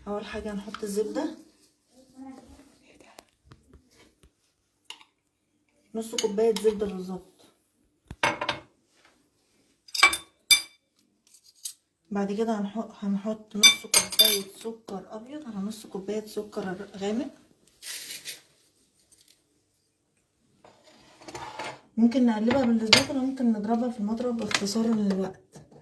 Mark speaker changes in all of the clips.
Speaker 1: اول حاجه هنحط الزبده نص كوبايه زبده بالظبط بعد كده هنحط هنحط نص كوبايه سكر ابيض على نص كوبايه سكر غامق ممكن نقلبها بالسباتولا ممكن نضربها في المضرب باختصار للوقت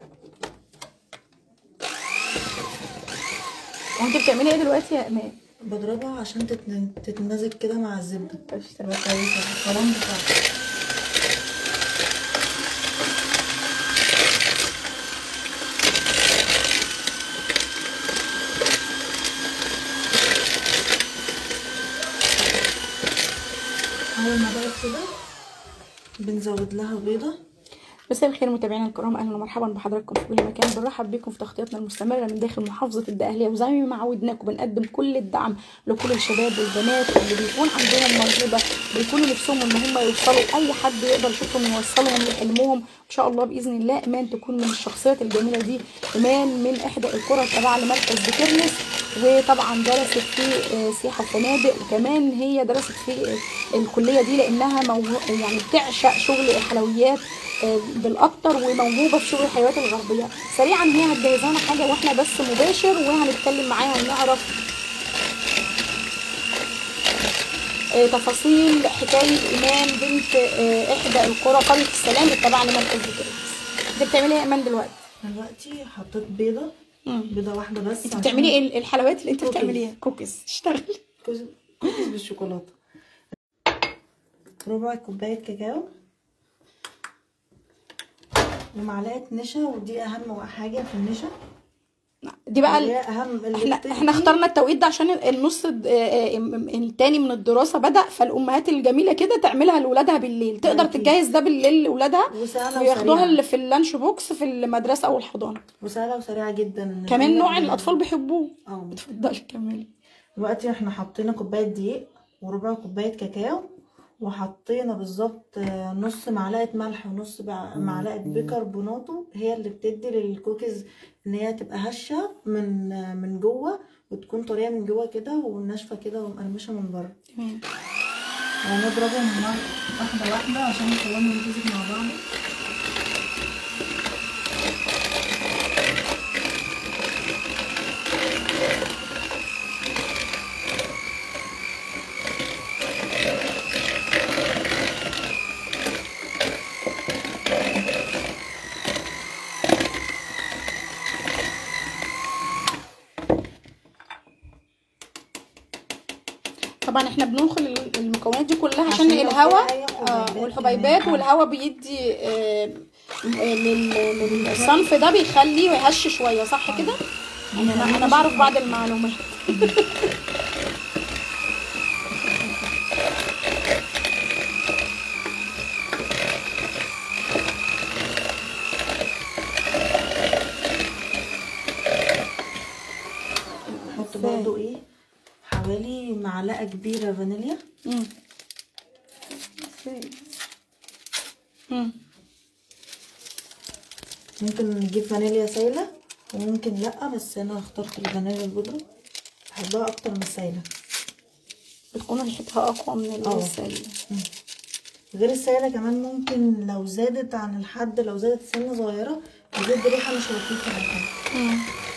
Speaker 2: وانت بتعملي ايه دلوقتي يا امان
Speaker 1: بضربها عشان تتن- تتمزج كده مع الزبده
Speaker 2: قشطة.
Speaker 1: تبقى كويسه القوام بتاعها اول ما بقت كده بنزود لها بيضه
Speaker 2: مساء الخير متابعينا الكرام اهلا ومرحبا بحضراتكم في كل مكان بنرحب بكم في تغطيتنا المستمره من داخل محافظه الدقهليه وزي ما عودناكم بنقدم كل الدعم لكل الشباب والبنات اللي بيكون عندهم موهبه بيكونوا نفسهم ان هم يوصلوا اي حد يقدر يشوفهم يوصلهم لحلمهم ان شاء الله باذن الله ايمان تكون من الشخصيات الجميله دي ايمان من احدى القرى التابعه لمركز بكرنس وطبعا درست في آه، سياحه وفنادق وكمان هي درست في آه، الكليه دي لانها موهو- يعني بتعشق شغل الحلويات آه، بالاكتر وموهوبه في شغل الحلويات الغربيه سريعا هي هتجهز لنا حاجه واحنا بس مباشر وهنتكلم معاها ونعرف آه، تفاصيل حكايه ايمان بنت آه، احدى القرى قريه السلام التابعه لمركز بكرنس انت بتعملي ايه يا ايمان دلوقتي
Speaker 1: دلوقتي حطيت بيضه
Speaker 2: مم.
Speaker 1: بيضه واحده بس
Speaker 2: انت
Speaker 1: عشان-
Speaker 2: بتعملي ايه الحلويات اللي انت
Speaker 1: كوكيز.
Speaker 2: بتعمليها كوكيز اشتغلي
Speaker 1: كوكيز كوكيز بالشوكولاته ربع كوبايه كاكاو ومعلقه نشا ودي اهم حاجه في النشا
Speaker 2: دي بقى
Speaker 1: اللي
Speaker 2: ال-
Speaker 1: هي اهم اللي
Speaker 2: احنا
Speaker 1: بتدي-
Speaker 2: احنا اخترنا التوقيت ده عشان النص الد- آه، آه، التاني من الدراسه بدا فالامهات الجميله كده تعملها لاولادها بالليل تقدر
Speaker 1: أكيد.
Speaker 2: تجهز ده بالليل لاولادها
Speaker 1: وسهله
Speaker 2: وياخدوها
Speaker 1: وسريعه
Speaker 2: اللي في اللانش بوكس في المدرسه او الحضانه
Speaker 1: وسهله وسريعه جدا
Speaker 2: كمان نوع
Speaker 1: الأولاد-
Speaker 2: الاطفال بيحبوه
Speaker 1: اه
Speaker 2: اتفضلي كملي
Speaker 1: دلوقتي احنا حطينا كوبايه دقيق وربع كوبايه كاكاو وحطينا بالظبط آه، نص معلقه ملح ونص بع- معلقه بيكربوناتو هي اللي بتدي للكوكيز ان هي تبقى هشه من آه، من جوه وتكون طريه من جوه كده وناشفه كده ومقرمشه من بره
Speaker 2: تمام
Speaker 1: وهنضربهم مع- واحده واحده عشان القوام يمتزج مع بعض
Speaker 2: طبعا احنا بندخل ال- المكونات دي كلها عشان,
Speaker 1: عشان لو
Speaker 2: الهواء
Speaker 1: فيها أي
Speaker 2: آه
Speaker 1: حبيبات
Speaker 2: والحبيبات
Speaker 1: كمان.
Speaker 2: والهواء بيدي آه لل- للصنف ده بيخليه هش شويه صح كده انا انا بعرف بعض المعلومات
Speaker 1: نحط برضو ايه حوالي معلقه كبيره فانيليا
Speaker 2: مم. مم.
Speaker 1: ممكن نجيب فانيليا سايلة وممكن لأ بس أنا اخترت الفانيليا البودرة بحبها أكتر من السايلة
Speaker 2: بتكون ريحتها اقوى من
Speaker 1: اه.
Speaker 2: السائل
Speaker 1: غير السايلة كمان ممكن لو زادت عن الحد لو زادت سنة صغيرة بتدي ريحة مش لطيفة للحاجة
Speaker 2: مم.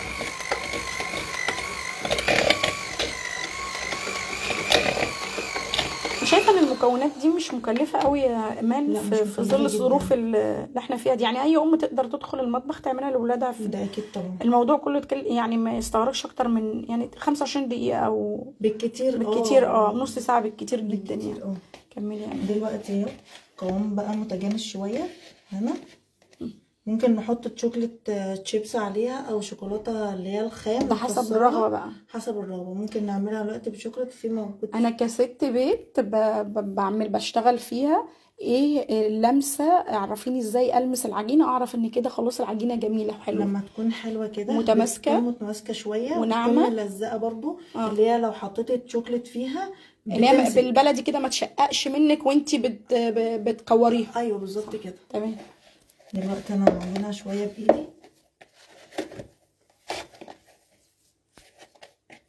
Speaker 2: شايفه ان المكونات دي مش مكلفه قوي يا ايمان
Speaker 1: لا، مش
Speaker 2: في, في
Speaker 1: مكلفة
Speaker 2: ظل
Speaker 1: جداً.
Speaker 2: الظروف اللي احنا فيها دي يعني اي ام تقدر تدخل المطبخ تعملها لاولادها في
Speaker 1: ده أكيد طبعا
Speaker 2: الموضوع كله تكل... يعني ما يستغرقش اكتر من يعني 25 دقيقه او
Speaker 1: بالكتير
Speaker 2: بالكتير اه نص ساعه بالكتير جدا يعني
Speaker 1: اه
Speaker 2: كملي يعني
Speaker 1: دلوقتي اهو قوام بقى متجانس شوية هنا ممكن نحط تشوكلت آه، تشيبس عليها او شوكولاته اللي هي الخام
Speaker 2: ده حسب
Speaker 1: مكسرة.
Speaker 2: الرغبه بقى
Speaker 1: حسب الرغبه ممكن نعملها دلوقتي بشوكولاته في موجود
Speaker 2: انا كست بيت ب... ب... بعمل بشتغل فيها ايه اللمسه اعرفيني ازاي المس العجينه اعرف ان كده خلاص العجينه جميله وحلوه
Speaker 1: لما تكون حلوه كده
Speaker 2: متماسكة.
Speaker 1: بتكون متماسكه شويه
Speaker 2: وناعمة.
Speaker 1: وتكون ملزقه برضو
Speaker 2: آه.
Speaker 1: اللي هي لو حطيت الشوكليت فيها
Speaker 2: ان هي
Speaker 1: بتمسك.
Speaker 2: بالبلدي كده ما تشققش منك وانتي بت... ب- بتكوريها
Speaker 1: ايوه بالظبط كده
Speaker 2: تمام
Speaker 1: دلوقتي انا بعملها شويه بايدي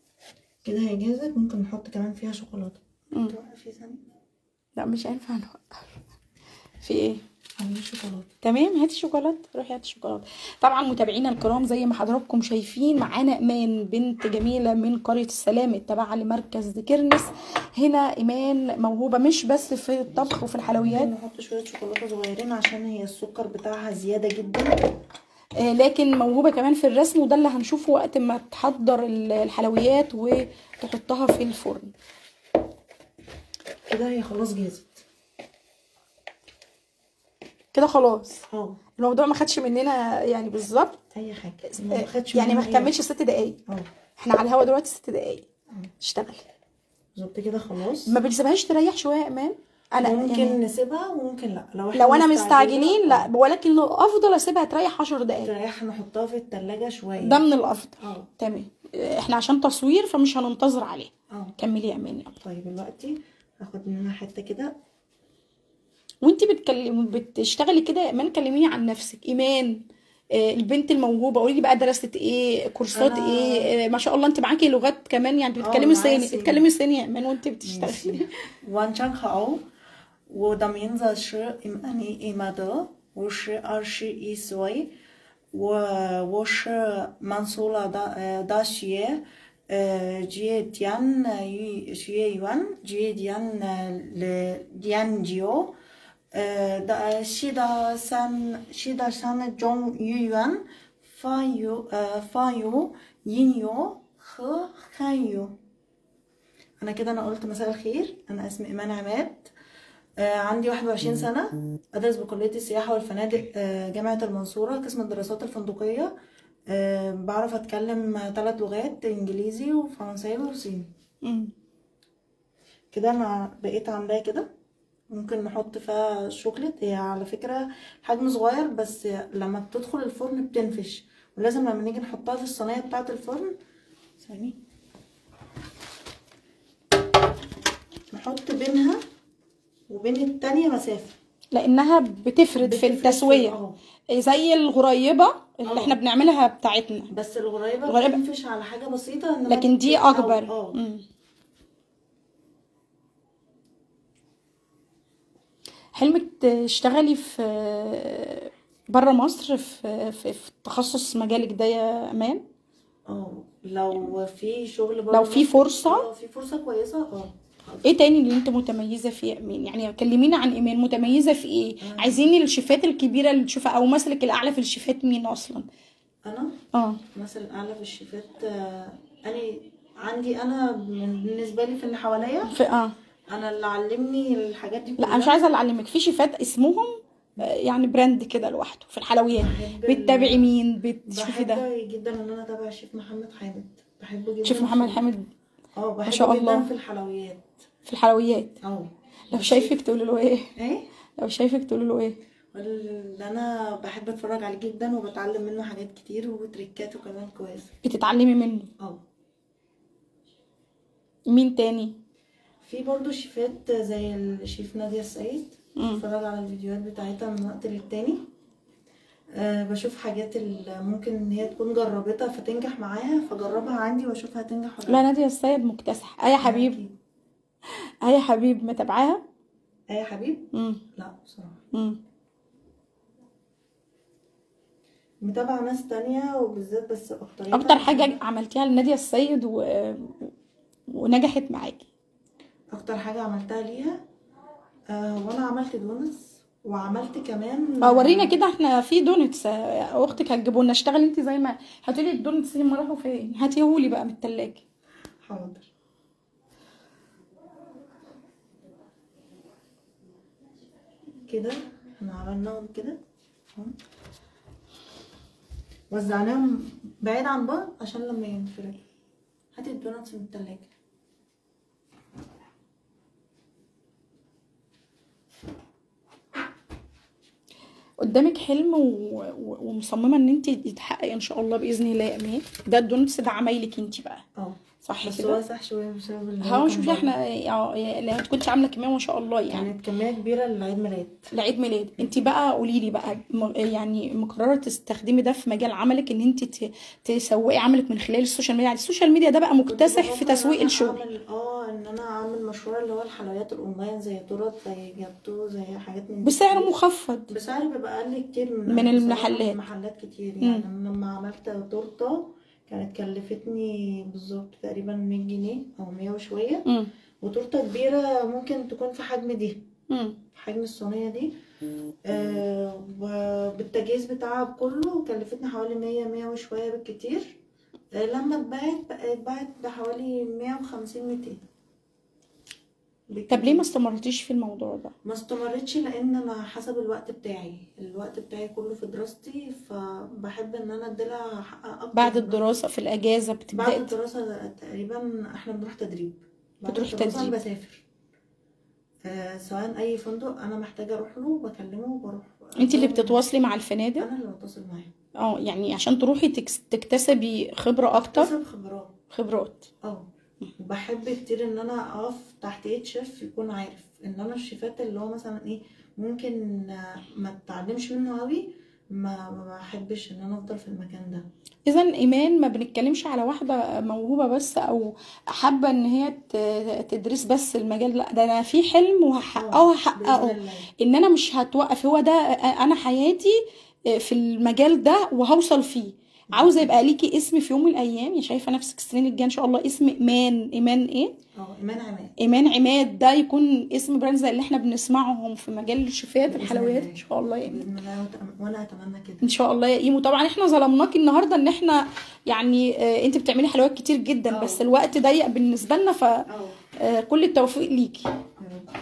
Speaker 1: كده هي جاهزة ممكن نحط كمان فيها شوكولاتة
Speaker 2: مم.
Speaker 1: توقفي ثانية
Speaker 2: لا مش هينفع نوقف في ايه
Speaker 1: عايزين شوكولاتة
Speaker 2: تمام هاتي شوكولاته روحي هاتي شوكولاته طبعا متابعينا الكرام زي ما حضراتكم شايفين معانا ايمان بنت جميله من قريه السلام التابعه لمركز كرنس هنا ايمان موهوبه مش بس في الطبخ وفي الحلويات
Speaker 1: ممكن نحط شوية شوكولاتة صغيرين عشان هي السكر بتاعها زيادة جدا
Speaker 2: آه، لكن موهوبه كمان في الرسم وده اللي هنشوفه وقت ما تحضر ال- الحلويات وتحطها في الفرن
Speaker 1: كده هي خلاص جاهزة
Speaker 2: كده خلاص
Speaker 1: اه
Speaker 2: الموضوع ما خدش مننا يعني بالظبط
Speaker 1: اي حاجة
Speaker 2: آه،
Speaker 1: ما خدش
Speaker 2: يعني ما
Speaker 1: مننا أي-
Speaker 2: كملش ست دقايق
Speaker 1: اه
Speaker 2: احنا على الهوا دلوقتي ست دقايق اشتغل
Speaker 1: بالظبط كده خلاص
Speaker 2: ما بتسيبهاش تريح شويه يا ايمان انا
Speaker 1: ممكن
Speaker 2: يعني
Speaker 1: نسيبها وممكن لا لو احنا
Speaker 2: لو انا
Speaker 1: مستعجلة-
Speaker 2: مستعجلين لا ولكن لو افضل اسيبها تريح 10 دقايق
Speaker 1: تريح نحطها في التلاجة شوية
Speaker 2: ده من الافضل
Speaker 1: اه
Speaker 2: تمام احنا عشان تصوير فمش هننتظر عليه
Speaker 1: اه
Speaker 2: كملي يا ايمان يلا
Speaker 1: طيب دلوقتي هاخد منها حتة كده
Speaker 2: وانت بتكلم بتشتغلي كده يا ايمان كلميني عن نفسك ايمان آه، البنت الموهوبه قولي لي بقى درست ايه كورسات
Speaker 1: أنا-
Speaker 2: ايه آه، ما شاء الله انت معاكي لغات كمان يعني
Speaker 1: اه،
Speaker 2: بتتكلمي
Speaker 1: معايا
Speaker 2: صيني
Speaker 1: صيني.
Speaker 2: اتكلمي صيني يا ايمان وانت بتشتغلي
Speaker 1: 晚上好，我的名字是伊曼尼伊玛德，我是二十一岁，我我是曼苏拉大呃大学呃学电语学院学电呃研究，呃的是的三是的三种语言，法语呃法语、英语和汉语。انا كده انا قلت مساء الخير انا اسمي ايمان عماد آه عندي 21 سنة أدرس بكلية السياحة والفنادق آه جامعة المنصورة قسم الدراسات الفندقية آه بعرف أتكلم ثلاث لغات إنجليزي وفرنساوي وصيني
Speaker 2: مم.
Speaker 1: كده أنا بقيت عاملاها كده ممكن نحط فيها شوكليت هي على فكرة حجم صغير بس لما بتدخل الفرن بتنفش ولازم لما نيجي نحطها في الصينية بتاعة الفرن ثانية نحط بينها وبين التانية مسافة
Speaker 2: لانها بتفرد في
Speaker 1: بتفرق
Speaker 2: التسويه
Speaker 1: اه
Speaker 2: زي الغريبه اللي
Speaker 1: اه.
Speaker 2: احنا بنعملها بتاعتنا
Speaker 1: بس الغريبة
Speaker 2: الغريبة-
Speaker 1: بتنفش على حاجة بسيطة انما
Speaker 2: لكن دي
Speaker 1: بتتحول-
Speaker 2: اكبر
Speaker 1: اه
Speaker 2: مم. حلمك تشتغلي في بره مصر في في, في تخصص مجالك ده يا امان
Speaker 1: اه لو في شغل بره
Speaker 2: لو في
Speaker 1: مصر-
Speaker 2: فرصة؟
Speaker 1: اه في فرصة كويسة اه
Speaker 2: ايه تاني اللي انت متميزه فيه يا ايمان يعني كلمينا عن ايمان متميزه في ايه عايزين الشيفات الكبيره اللي تشوفها او مثلك الاعلى في الشيفات مين اصلا
Speaker 1: انا
Speaker 2: اه
Speaker 1: مثلا اعلى في الشيفات آه، انا عندي انا من- بالنسبة لي في اللي حواليا
Speaker 2: في اه
Speaker 1: انا اللي علمني الحاجات دي
Speaker 2: لا انا مش
Speaker 1: كلها.
Speaker 2: عايزه اللي اعلمك في شيفات اسمهم آه، يعني براند كده لوحده في الحلويات
Speaker 1: بحب ال-
Speaker 2: بتتابعي مين بتشوفي
Speaker 1: بحب
Speaker 2: ده
Speaker 1: جدا ان انا اتابع الشيف محمد حامد بحبه جدا
Speaker 2: شيف محمد حامد
Speaker 1: اه بحبه
Speaker 2: شاء
Speaker 1: جدا
Speaker 2: الله.
Speaker 1: في الحلويات
Speaker 2: في الحلويات
Speaker 1: اه
Speaker 2: لو شايفك تقولي له ايه
Speaker 1: ايه
Speaker 2: لو شايفك تقولي له ايه
Speaker 1: اللي انا بحب اتفرج عليه جدا وبتعلم منه حاجات كتير وتريكاته كمان كويسه
Speaker 2: بتتعلمي منه
Speaker 1: اه
Speaker 2: مين تاني
Speaker 1: في برضو شيفات زي الشيف نادية السيد
Speaker 2: مم.
Speaker 1: بتفرج على الفيديوهات بتاعتها من وقت للتاني أه بشوف حاجات اللي ممكن ان هي تكون جربتها فتنجح معاها فجربها عندي واشوفها هتنجح ولا
Speaker 2: لا نادية السيد مكتسح اي حبيب
Speaker 1: أكيد.
Speaker 2: اي حبيب متابعاها
Speaker 1: ايه يا حبيب
Speaker 2: مم.
Speaker 1: لا بصراحه
Speaker 2: مم.
Speaker 1: متابعة ناس تانية وبالذات بس اكتر
Speaker 2: اكتر حاجه عملتيها لنادية السيد و... ونجحت معاكي
Speaker 1: اكتر حاجة عملتها ليها أه وانا عملت دونتس وعملت كمان
Speaker 2: اه ورينا كده احنا في دونتس آه، اختك هتجيبوا لنا اشتغلي انت زي ما هاتولي الدونتس هم راحوا فين هاتيهولي بقى من التلاجة
Speaker 1: حاضر كده احنا عملناهم كده اهو. وزعناهم بعيد عن بعض عشان لما ينفردوا هاتي الدوناتس من التلاجة
Speaker 2: قدامك حلم و... و... ومصممه ان انت يتحقق ان شاء الله باذن الله يا امان ده الدونتس ده عمايلك انت بقى
Speaker 1: اه
Speaker 2: صح
Speaker 1: بس
Speaker 2: كده
Speaker 1: هو صح شويه بسبب اللي
Speaker 2: هو
Speaker 1: كان
Speaker 2: شوفي
Speaker 1: بره.
Speaker 2: احنا اه لا كنت عامله كميه ما شاء الله يعني
Speaker 1: كانت كميه كبيره لعيد ميلاد
Speaker 2: لعيد ميلاد انت بقى قولي لي بقى م- يعني مقرره تستخدمي ده في مجال عملك ان انت ت- تسوقي عملك من خلال السوشيال ميديا يعني السوشيال ميديا ده بقى
Speaker 1: كنت
Speaker 2: مكتسح في
Speaker 1: بفكر إن
Speaker 2: تسويق
Speaker 1: أنا
Speaker 2: الشغل
Speaker 1: أعمل- اه ان انا اعمل مشروع اللي هو الحلويات الاونلاين زي تورت زي جاتو زي حاجات من دي
Speaker 2: بسعر
Speaker 1: كتير.
Speaker 2: مخفض
Speaker 1: بسعر بيبقى اقل كتير من
Speaker 2: من
Speaker 1: بصراحة
Speaker 2: المحلات.
Speaker 1: من محلات كتير
Speaker 2: مم.
Speaker 1: يعني انا لما عملت تورته كانت كلفتني بالظبط تقريبا 100 جنيه او 100 وشويه
Speaker 2: امم
Speaker 1: وتورته كبيره ممكن تكون في حجم دي
Speaker 2: امم
Speaker 1: حجم الصينيه دي آه وبالتجهيز بتاعها كله كلفتني حوالي 100 100 وشويه بالكتير آه لما اتباعت بقى- اتباعت بحوالي 150 200
Speaker 2: طب ليه ما استمرتيش في الموضوع ده
Speaker 1: ما استمرتش لان انا حسب الوقت بتاعي الوقت بتاعي كله في دراستي فبحب ان انا اديلها حقها اكتر
Speaker 2: بعد
Speaker 1: من-
Speaker 2: الدراسه في الاجازه
Speaker 1: بعد
Speaker 2: بتبداي
Speaker 1: الدراسة تقريبا احنا بنروح تدريب بعد
Speaker 2: بتروحي
Speaker 1: الدراسة
Speaker 2: تدريب.
Speaker 1: بسافر آه سواء اي فندق انا محتاجة اروح له بكلمه وبروح
Speaker 2: انت اللي
Speaker 1: أنا-
Speaker 2: بتتواصلي مع الفنادق
Speaker 1: انا اللي بتصل معاه
Speaker 2: اه يعني عشان تروحي تكس- تكتسبي خبره اكتر
Speaker 1: اكتسب خبرات
Speaker 2: خبرات
Speaker 1: اه وبحب كتير ان انا اقف تحت ايد شيف يكون عارف ان انا الشيفات اللي هو مثلا ايه ممكن آه، ما اتعلمش منه قوي ما ما بحبش ان انا افضل في المكان ده
Speaker 2: اذا ايمان ما بنتكلمش على واحده موهوبه بس او حابه ان هي ت- تدرس بس المجال لا ده انا في حلم وهحققه
Speaker 1: آه،
Speaker 2: وهحققه
Speaker 1: بإذن الله.
Speaker 2: ان انا مش هتوقف هو ده انا حياتي في المجال ده وهوصل فيه عاوزه يبقى ليكي اسم في يوم من الايام يا شايفه نفسك السنين الجايه ان شاء الله اسم ايمان ايمان ايه
Speaker 1: اه ايمان عماد
Speaker 2: ايمان عماد ده يكون اسم براند زي اللي احنا بنسمعهم في مجال الشيفات
Speaker 1: بإذن
Speaker 2: الحلويات
Speaker 1: الله.
Speaker 2: ان شاء الله يعني
Speaker 1: باذن الله وأت- وانا اتمنى كده
Speaker 2: ان شاء الله يا ايمو طبعا احنا ظلمناكي النهارده ان احنا يعني آه، انت بتعملي حلويات كتير جدا
Speaker 1: اه.
Speaker 2: بس الوقت ضيق بالنسبه لنا
Speaker 1: اه
Speaker 2: فكل التوفيق ليكي
Speaker 1: يا رب.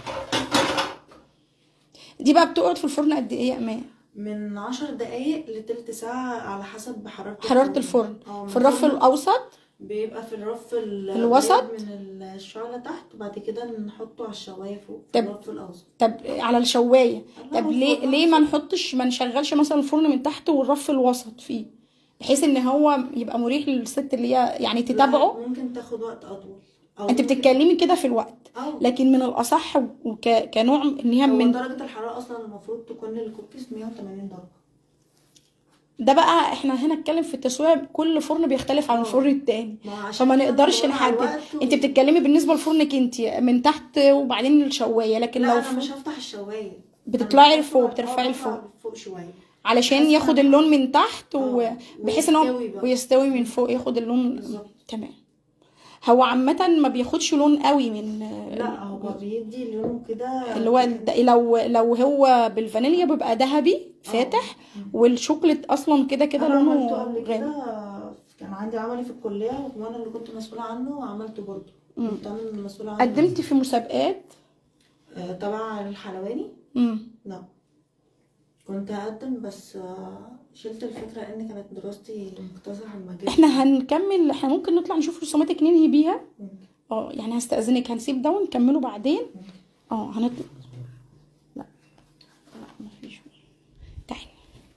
Speaker 2: دي بقى بتقعد في الفرن قد ايه يا امان
Speaker 1: من عشر دقايق لتلت ساعة على حسب حرارة
Speaker 2: حراره الفرن
Speaker 1: اه، من
Speaker 2: في الرف
Speaker 1: الفرن
Speaker 2: الاوسط
Speaker 1: بيبقى في الرف ال-
Speaker 2: الوسط؟
Speaker 1: القريب من الشعلة تحت وبعد كده نحطه على الشواية فوق في
Speaker 2: طب-
Speaker 1: الرف الأوسط
Speaker 2: طب على الشوايه
Speaker 1: لا،
Speaker 2: طب
Speaker 1: هو
Speaker 2: ليه
Speaker 1: الفرن
Speaker 2: ليه ما
Speaker 1: أوسط.
Speaker 2: نحطش ما نشغلش مثلا الفرن من تحت والرف الوسط فيه بحيث ان هو يبقى مريح للست اللي هي يعني تتابعه
Speaker 1: لا، ممكن تاخد وقت أطول أو
Speaker 2: انت
Speaker 1: ممكن-
Speaker 2: بتتكلمي كده في الوقت
Speaker 1: اه
Speaker 2: لكن من الاصح وكنوع ان هي
Speaker 1: هو
Speaker 2: من
Speaker 1: درجة الحرارة أصلا المفروض تكون للكوكيز 180 درجة
Speaker 2: ده بقى احنا هنا نتكلم في التسويق كل فرن بيختلف عن
Speaker 1: اه.
Speaker 2: الفرن التاني
Speaker 1: ما هو عشان
Speaker 2: فما
Speaker 1: كده
Speaker 2: نقدرش
Speaker 1: بدور على
Speaker 2: نحدد
Speaker 1: الوقت و-
Speaker 2: انت بتتكلمي بالنسبه لفرنك انت من تحت وبعدين الشوايه لكن
Speaker 1: لا
Speaker 2: لو
Speaker 1: أنا
Speaker 2: ف...
Speaker 1: مش هفتح الشواية
Speaker 2: بتطلعي
Speaker 1: أنا
Speaker 2: لفوق،
Speaker 1: بطلع-
Speaker 2: بترفعي
Speaker 1: اه،
Speaker 2: لفوق.
Speaker 1: بطلع فوق شوية
Speaker 2: علشان
Speaker 1: بحيث
Speaker 2: ياخد
Speaker 1: إن-
Speaker 2: اللون من تحت
Speaker 1: اه،
Speaker 2: وبحيث ان هو
Speaker 1: ويستوي بقى.
Speaker 2: ويستوي من فوق ياخد اللون
Speaker 1: بالظبط.
Speaker 2: تمام هو عامة ما بياخدش لون قوي من
Speaker 1: لا هو بيدي لونه كده
Speaker 2: اللي هو الد- لو لو هو بالفانيليا بيبقى ذهبي فاتح والشوكليت اصلا كده كده
Speaker 1: انا
Speaker 2: لونه
Speaker 1: عملته قبل
Speaker 2: غامق
Speaker 1: كده كان عندي عملي في الكليه وانا اللي كنت مسؤوله عنه وعملته برضه كنت انا المسؤوله عنه
Speaker 2: قدمتي في مسابقات
Speaker 1: آه، تبع الحلواني
Speaker 2: امم
Speaker 1: لا كنت هقدم بس آه، شلت الفكره ان كانت دراستي مقتصره على المجال
Speaker 2: احنا هنكمل احنا ممكن نطلع نشوف رسوماتك ننهي بيها
Speaker 1: ممكن.
Speaker 2: اه يعني هستأذنك هنسيب ده ونكمله بعدين اه هنطلع لا لا مفيش تعالي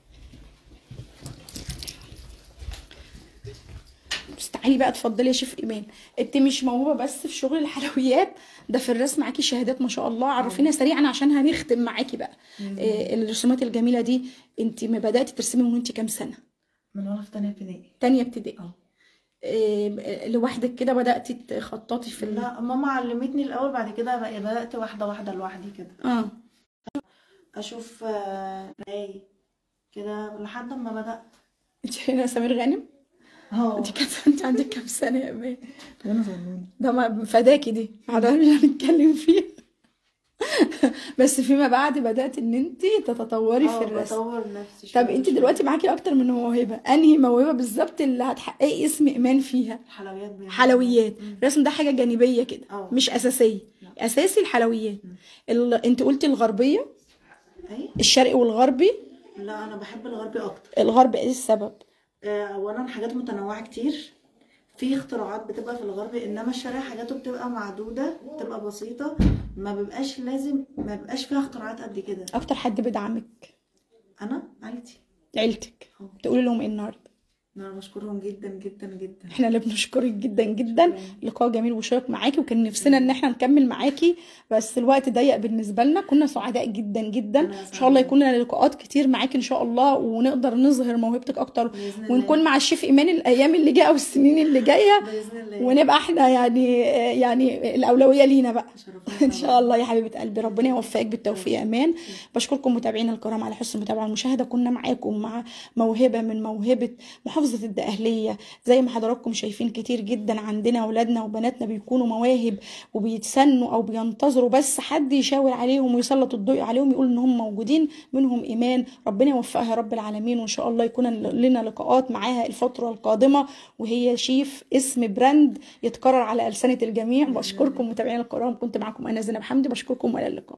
Speaker 2: بس تعالي بقى اتفضلي يا شيف ايمان انت مش موهوبه بس في شغل الحلويات ده في الرسم معاكي شهادات ما شاء الله عرفينا سريعا عشان هنختم معاكي بقى إيه الرسومات الجميله دي انت ما بداتي ترسمي من وانت كام سنه
Speaker 1: من وانا في تانية ابتدائي
Speaker 2: تانية ابتدائي
Speaker 1: اه
Speaker 2: إيه لوحدك كده بداتي تخططي في ال...
Speaker 1: لا ماما علمتني الاول بعد كده بقى بدات واحده واحده لوحدي كده
Speaker 2: اه
Speaker 1: اشوف آه، مراي كده لحد ما بدات
Speaker 2: انت هنا سمير غانم
Speaker 1: اه
Speaker 2: انت كانت انت عندك كام سنه يا امان
Speaker 1: وانا صغنونه
Speaker 2: ده ما فداكي دي بعدها مش هنتكلم فيها بس فيما بعد بدات ان انت تتطوري في
Speaker 1: اه
Speaker 2: الرسم
Speaker 1: بطور نفسي
Speaker 2: طب
Speaker 1: شوية
Speaker 2: انت
Speaker 1: شوية.
Speaker 2: دلوقتي معاكي اكتر من موهبه انهي موهبه بالظبط اللي هتحققي اسم ايمان فيها
Speaker 1: الحلويات بيعملوا-
Speaker 2: حلويات
Speaker 1: مم.
Speaker 2: الرسم ده حاجه جانبيه كده
Speaker 1: اه.
Speaker 2: مش اساسيه
Speaker 1: لا.
Speaker 2: اساسي الحلويات ال... انت قلتي الغربيه
Speaker 1: اي
Speaker 2: الشرقي والغربي
Speaker 1: لا انا بحب الغربي اكتر
Speaker 2: الغرب ايه السبب
Speaker 1: آه، اولا حاجات متنوعه كتير في اختراعات بتبقى في الغرب انما الشرق حاجاته بتبقى معدوده بتبقى بسيطه ما بيبقاش لازم ما بيبقاش فيها اختراعات قد كده
Speaker 2: اكتر حد بيدعمك
Speaker 1: انا عيلتي
Speaker 2: عيلتك
Speaker 1: اه.
Speaker 2: تقولي لهم ايه النهارده
Speaker 1: انا بشكرهم جدا جدا جدا
Speaker 2: احنا اللي بنشكرك جدا جدا لقاء جميل وشيق معاكي وكان نفسنا ان احنا نكمل معاكي بس الوقت ضيق بالنسبه لنا كنا سعداء جدا جدا
Speaker 1: أنا
Speaker 2: ان شاء الله يكون لنا لقاءات كتير معاكي ان شاء الله ونقدر نظهر موهبتك اكتر
Speaker 1: بإذن الله.
Speaker 2: ونكون مع الشيف ايمان الايام اللي جايه او السنين اللي جايه
Speaker 1: باذن الله
Speaker 2: ونبقى احنا يعني يعني الاولويه لينا بقى
Speaker 1: شرفنا
Speaker 2: ان شاء الله يا حبيبه قلبي ربنا يوفقك بالتوفيق يا امان بشكركم متابعينا الكرام على حسن المتابعه والمشاهده كنا معاكم مع موهبه من موهبه محافظه الدقهليه زي ما حضراتكم شايفين كتير جدا عندنا اولادنا وبناتنا بيكونوا مواهب وبيتسنوا او بينتظروا بس حد يشاور عليهم ويسلط الضوء عليهم يقول ان هم موجودين منهم ايمان ربنا يوفقها يا رب العالمين وان شاء الله يكون لنا لقاءات معاها الفتره القادمه وهي شيف اسم براند يتكرر على السنه الجميع بشكركم متابعينا الكرام كنت معكم انا زينب حمدي بشكركم والى اللقاء